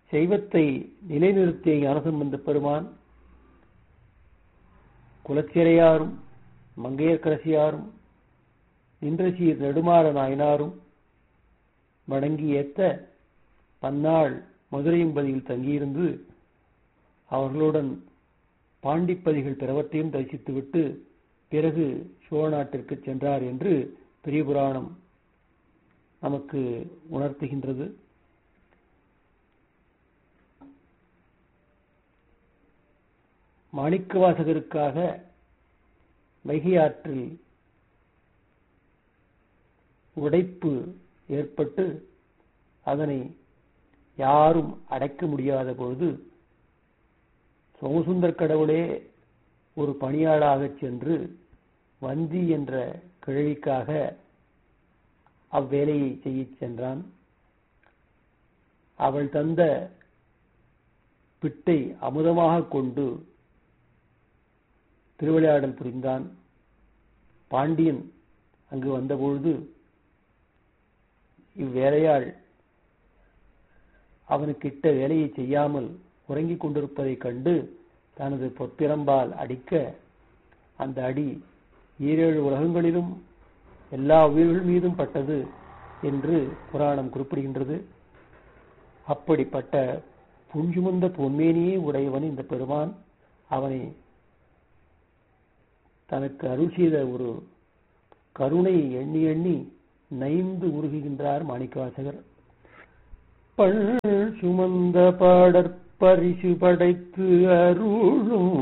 செய்வத்தை நிலைநிறுத்திய ஞானசம்பந்த பெருமான் குலச்சிறையாரும் மங்கையர்க்கரசியாரும் நின்றசீர் நெடுமாற நாயனாரும் வணங்கி ஏத்த பன்னாள் மதுரையம்பதியில் தங்கியிருந்து அவர்களுடன் பாண்டிப்பதிகள் பிறவற்றையும் தரிசித்துவிட்டு பிறகு சோழ நாட்டிற்கு சென்றார் என்று பெரிய புராணம் நமக்கு உணர்த்துகின்றது மாணிக்கவாசகருக்காக வைகை ஆற்றில் உடைப்பு ஏற்பட்டு அதனை யாரும் அடைக்க முடியாத பொழுது சோமசுந்தர் கடவுளே ஒரு பணியாளாகச் சென்று வந்தி என்ற கிழவிக்காக அவ்வேலையை செய்யச் சென்றான் அவள் தந்த பிட்டை அமுதமாக கொண்டு திருவிளையாடல் புரிந்தான் பாண்டியன் அங்கு வந்தபொழுது இவ்வேலையாள் அவனுக்கிட்ட வேலையை செய்யாமல் உறங்கிக் கொண்டிருப்பதைக் கண்டு தனது பொற்பிரம்பால் அடிக்க அந்த அடி ஈரேழு உலகங்களிலும் எல்லா உயிர்கள் மீதும் பட்டது என்று புராணம் குறிப்பிடுகின்றது அப்படிப்பட்ட புஞ்சுமந்த பொன்மேனியே உடையவன் இந்த பெருமான் அவனை தனக்கு அருள் செய்த ஒரு கருணை எண்ணி எண்ணி நைந்து உருகுகின்றார் மாணிக்கவாசகர் பள் சுமந்த பாடற்பரிசு படைத்து அருளும்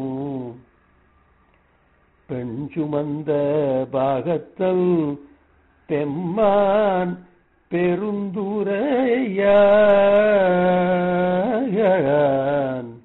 பெண் சுமந்த பாகத்தல் பெம்மான் பெருந்துரையான்